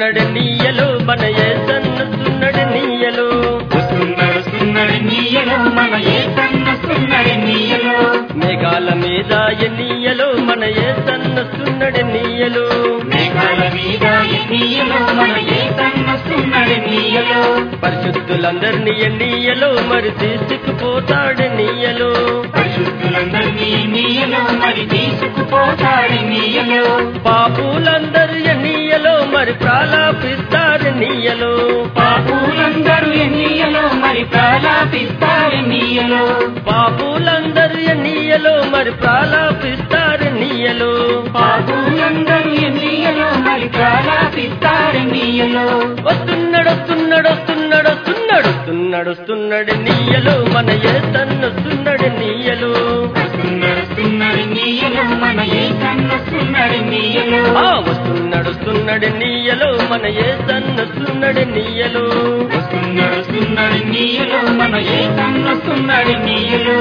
సున్నడి నీయలో మన ఏసన్న సున్నడి నీయలో సున్నడు సున్నడి నీయలో మన ఏసన్న సున్నడి నీయలో మేఘాల మీద ఎన్నీయలో మన ఏసన్న సున్నడి నీయలో మేఘాల మీద నీయలో మన ఏసన్న సున్నడి నీయలో పరిశుద్ధులందరినీ ఎన్నీయలో మరి తీసుకుపోతాడు నీయలో పరిశుద్ధులందరినీ నీయలో మరి తీసుకుపోతాడు నీయలో పాపులందరూ ఎన్నీయలో మరి ప్రాలాపిస్తారు నీయలో పాపులందరూ ఎన్నియలో మరి ప్రలాపిస్తారు నీయలో పాపులందరూ ఎన్నీయలో మరి ప్రాలాపిస్తారు నీయలో పాపులందరూ ఎన్నియలో మరి ప్రలాపిస్తారు నీయలో వస్తున్నాడు వస్తున్నాడు వస్తున్నాడు వస్తున్నాడు వస్తున్నాడు వస్తున్నాడు నీయలో మన ఏసన్న వస్తున్నాడు నీయలో సున్నడు సున్నడి నీయలో మన ఏసన్న సున్నడి నీయలో ఆ వస్తున్నాడు వస్తున్నాడు నీయలో మన ఏసన్న వస్తున్నాడు నీయలో సున్నడు సున్నడి నీయలో మన ఏసన్న సున్నడి నీయలో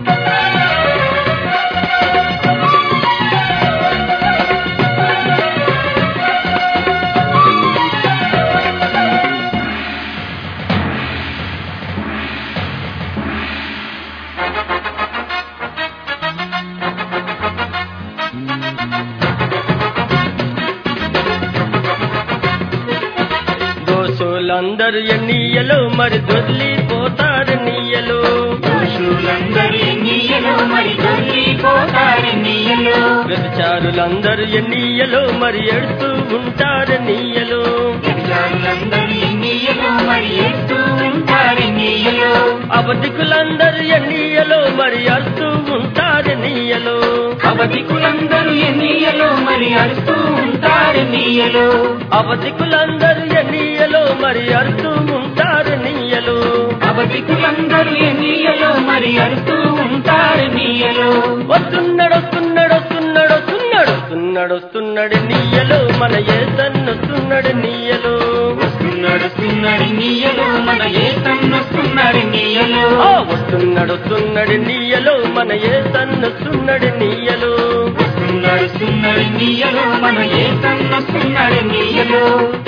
దోషులందరూ ఎన్నీయలో మరి దొర్లిపోతారు నీయలో పురుషులందరూ ఎన్నియలో మరి దొరికిపోతారు నీయలో వ్యభిచారులందరూ ఎన్నీయలో మరి ఎడుతూ ఉంటారు నీయలో విచారులందరూ ఎన్నియలో మరి ఎడుతూ ఉంటారు నీయలో అవధికులందరూ ఎన్నీయలో మరి అరుస్తూ ఉంటారు నీయలో అవధికులందరూ ఎన్నియలో మరి అరుస్తూ ఉంటారు నీయలో అవధికులందరూ ఎన్నీయలో మరి అరుస్తూ ఉంటారు నీయలో అవధికులందరూ ఎన్నియలో మరి అరుస్తూ ఉంటారు నీయలో వస్తున్నాడు వస్తున్నాడు వస్తున్నాడు వస్తున్నాడు వస్తున్నాడు వస్తున్నాడు నీయలో మన ఏసన్న వస్తున్నాడు నీయలో వస్తున్నాడు సున్నడి నీయలో మన ఏ వస్తున్నాడు నీయలో ఆ వస్తున్నాడు వస్తున్నాడు నీయలో మన ఏసన్న వస్తున్నాడు నీయలో వస్తున్నాడు సున్నడి నీయలో మన ఏ వస్తున్నాడు నీయలో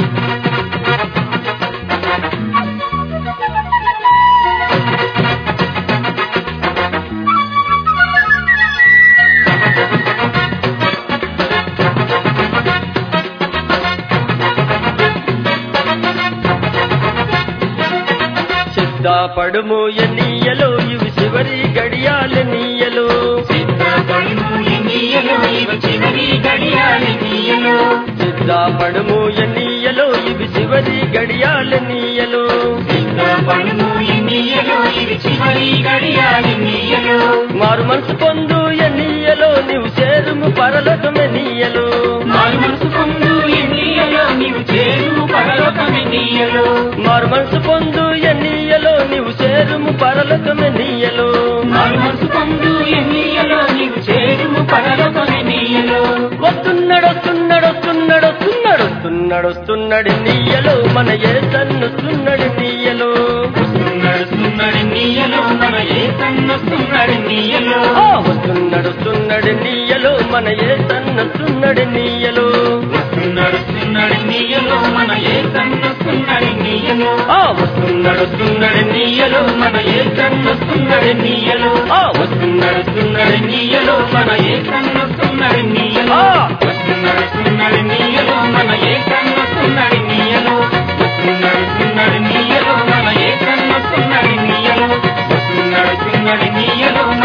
సిద్ధపడుము ఎన్నీయలో ఇవి చివరి గడియాల నీయలో సిద్ధపడుము ఎన్నియలో ఇవి చివరి గడియాల నీయలో సిద్ధపడుము ఎన్నీయలో ఇవి చివరి గడియాల నీయలో సిద్ధపడుము ఎన్నియలో ఇవి చివరి గడియాల నీయలో మారు మనసు పొందు ఎన్నీయలో నీవు చేరుము పరలోకమే నీయలో మారు మనసు పొందు ఎన్నియలో నీవు చేరు పరలోకమే నీయలో మారు మనసు పొందు ఎన్నీయలో నీవు చేరుము పరలోకమే నీయలో మారు మనసు పొందు ఎన్నియలో నీవు చేరుము పరలోకమే నీయలో వస్తున్నాడు వస్తున్నాడు వస్తున్నాడు వస్తున్నాడు వస్తున్నాడు వస్తున్నాడు నీయలో మన ఏసన్న వస్తున్నాడు నీయలో వస్తున్నాడు సున్నడి నీయలో మన ఏ వస్తున్నాడు నీయలో ఆ వస్తున్నాడు వస్తున్నాడు నీయలో మన ఏసన్న వస్తున్నాడు నీయలో వస్తున్నాడు సున్నడి నీయలో మన ఏ వస్తున్నాడు నీయలో ఆ వస్తున్నాడు వస్తున్నాడు నీయలో మన ఏ వస్తున్నాడు నీయలో ఆ వస్తున్నాడు సున్నడి నీయలో మన ఏ వస్తున్నాడు నీయలో ఆ వస్తున్నాడు సున్నడి నీయలో మన ఏ వస్తున్నాడు నీయలో వస్తున్నాడు సున్నడి నీయలో మన ఏ వస్తున్నాడు నీయలో వస్తున్నాడు సున్నడి నీయలో